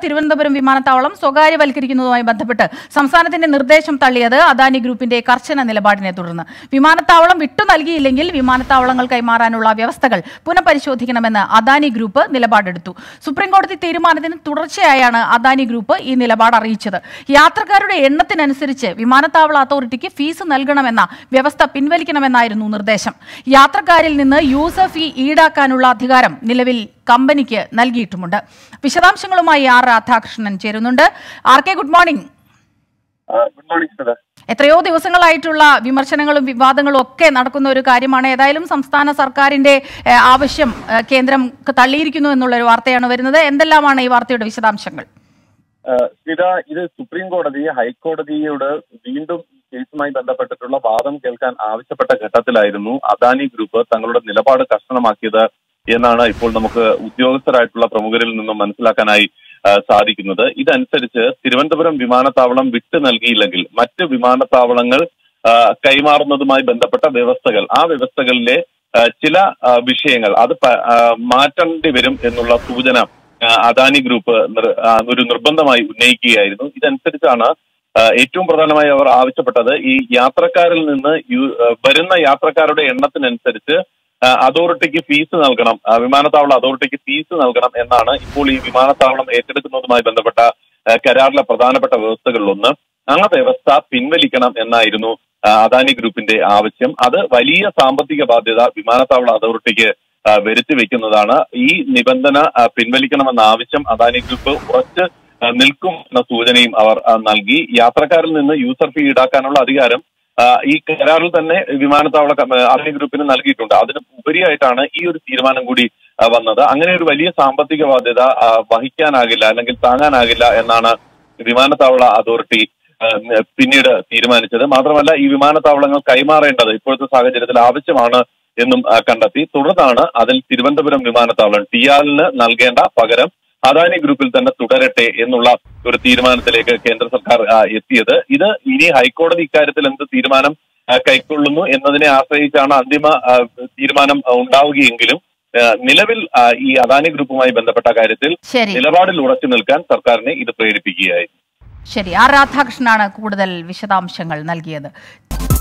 തിരുവനന്തപുരം വിമാനത്താവളം സ്വകാര്യവൽക്കരിക്കുന്നതുമായി ബന്ധപ്പെട്ട് സംസ്ഥാനത്തിന്റെ നിർദ്ദേശം തള്ളിയത് അദാനി ഗ്രൂപ്പിന്റെ കർശന നിലപാടിനെ തുടർന്ന് വിമാനത്താവളം വിട്ടു നൽകിയില്ലെങ്കിൽ വിമാനത്താവളങ്ങൾ കൈമാറാനുള്ള വ്യവസ്ഥകൾ പുനഃപരിശോധിക്കണമെന്ന് അദാനി ഗ്രൂപ്പ് നിലപാടെടുത്തു സുപ്രീംകോടതി തീരുമാനത്തിന് തുടർച്ചയായാണ് അദാനി ഗ്രൂപ്പ് ഈ നിലപാട് അറിയിച്ചത് യാത്രക്കാരുടെ എണ്ണത്തിനനുസരിച്ച് വിമാനത്താവള അതോറിറ്റിക്ക് ഫീസ് നൽകണമെന്ന വ്യവസ്ഥ പിൻവലിക്കണമെന്നായിരുന്നു നിർദ്ദേശം യാത്രക്കാരിൽ നിന്ന് യൂസർ ഫീ ഈടാക്കാനുള്ള അധികാരം നിലവിൽ കമ്പനിക്ക് നൽകിയിട്ടുമുണ്ട് വിശദാംശങ്ങളുമായി ആർ രാധാകൃഷ്ണൻ ചേരുന്നുണ്ട് R K good morning good morning sir എത്രയോ ദിവസങ്ങളായിട്ടുള്ള വിമർശനങ്ങളും വിവാദങ്ങളും ഒക്കെ നടക്കുന്ന ഒരു കാര്യമാണ് ഏതായാലും സംസ്ഥാന സർക്കാരിന്റെ ഏഹ്, ആവശ്യം ഏഹ്, കേന്ദ്രം തള്ളിയിരിക്കുന്നു എന്നുള്ള ഒരു വാർത്തയാണ് വരുന്നത് എന്തെല്ലാമാണ് ഈ വാർത്തയുടെ വിശദാംശങ്ങൾ സ്ഥിര ഇത് സുപ്രീം കോടതി ഹൈക്കോടതിയോട് വീണ്ടും ഈ കേസുമായി ബന്ധപ്പെട്ടിട്ടുള്ള വാദം കേൾക്കാൻ ആവശ്യപ്പെട്ട ഘട്ടത്തിലായിരുന്നു അദാനി ഗ്രൂപ്പ് തങ്ങളുടെ നിലപാട് കർശനമാക്കിയത് എന്നാണ് ഇപ്പോൾ നമുക്ക് ഉദ്യോഗസ്ഥരായിട്ടുള്ള പ്രമുഖരിൽ നിന്നും മനസ്സിലാക്കാനായി ആ, സാധിക്കുന്നത് ഇതനുസരിച്ച് തിരുവനന്തപുരം വിമാനത്താവളം വിട്ടു നൽകിയില്ലെങ്കിൽ മറ്റ് വിമാനത്താവളങ്ങൾ ആ, കൈമാറുന്നതുമായി ബന്ധപ്പെട്ട വ്യവസ്ഥകൾ ആ വ്യവസ്ഥകളിലെ ആ, ചില ആ, വിഷയങ്ങൾ അത് പ- ആ, മാറ്റേണ്ടി വരും എന്നുള്ള സൂചന ആ, അദാനി ഗ്രൂപ്പ് നിർ- ആ, ഒരു നിർബന്ധമായി ഉന്നയിക്കുകയായിരുന്നു ഇതനുസരിച്ചാണ് ആ, ഏറ്റവും പ്രധാനമായി അവർ ആവശ്യപ്പെട്ടത് ഈ യാത്രക്കാരിൽ നിന്ന് യു- ആ, വരുന്ന യാത്രക്കാരുടെ എണ്ണത്തിനനുസരിച്ച് ആ, അതോറിറ്റിക്ക് ഫീസ് നൽകണം ആ, വിമാനത്താവള അതോറിറ്റിക്ക് ഫീസ് നൽകണം എന്നാണ് ഇപ്പോൾ ഈ വിമാനത്താവളം ഏറ്റെടുക്കുന്നതുമായി ബന്ധപ്പെട്ട ആ, കരാറിലെ പ്രധാനപ്പെട്ട വ്യവസ്ഥകളിലൊന്ന് ആ വ്യവസ്ഥ പിൻവലിക്കണം എന്നായിരുന്നു ആ, അദാനി ഗ്രൂപ്പിന്റെ ആവശ്യം അത് വലിയ സാമ്പത്തിക ബാധ്യത വിമാനത്താവള അതോറിറ്റിക്ക് ആ, വരുത്തി വെക്കുന്നതാണ് ഈ നിബന്ധന ആ, പിൻവലിക്കണമെന്ന ആവശ്യം അദാനി ഗ്രൂപ്പ് ഉറച്ച് ആ, നിൽക്കും എന്ന സൂചനയും അവർ ആ, നൽകി യാത്രക്കാരിൽ നിന്ന് യൂസർ ഫീ ഈടാക്കാനുള്ള അധികാരം ആ, ഈ കരാറിൽ തന്നെ വിമാനത്താവള കം- അദാനി ഗ്രൂപ്പിന് നൽകിയിട്ടുണ്ട് അതിന് ഉപരിയായിട്ടാണ് ഈ ഒരു തീരുമാനം കൂടി ആ, വന്നത് അങ്ങനെ ഒരു വലിയ സാമ്പത്തിക ബാധ്യത ആ, വഹിക്കാനാകില്ല അല്ലെങ്കിൽ താങ്ങാനാകില്ല എന്നാണ് വിമാനത്താവള അതോറിറ്റി ആ, പിന്നീട് തീരുമാനിച്ചത് മാത്രമല്ല ഈ വിമാനത്താവളങ്ങൾ കൈമാറേണ്ടത് ഇപ്പോഴത്തെ സാഹചര്യത്തിൽ ആവശ്യമാണ് എന്നും ആ, കണ്ടെത്തി തുടർന്നാണ് അതിൽ തിരുവനന്തപുരം വിമാനത്താവളം ടിയാലിന് നൽകേണ്ട പകരം അദാനി ഗ്രൂപ്പിൽ തന്നെ തുടരട്ടെ എന്നുള്ള ഒരു തീരുമാനത്തിലേക്ക് കേന്ദ്ര സർക്കാർ ആ, എത്തിയത് ഇത് ഇനി ഹൈക്കോടതി ഇക്കാര്യത്തിൽ എന്ത് തീരുമാനം ആ, കൈക്കൊള്ളുന്നു എന്നതിനെ ആശ്രയിച്ചാണ് അന്തിമ ആ, തീരുമാനം ആ, ഉണ്ടാവുകയെങ്കിലും ആ, നിലവിൽ ആ, ഈ അദാനി ഗ്രൂപ്പുമായി ബന്ധപ്പെട്ട കാര്യത്തിൽ ശരി നിലപാടിൽ ഉറച്ചു നിൽക്കാൻ സർക്കാരിനെ ഇത് പ്രേരിപ്പിക്കുകയായിരുന്നു ശരി ആർ രാധാകൃഷ്ണനാണ് കൂടുതൽ വിശദാംശങ്ങൾ നൽകിയത്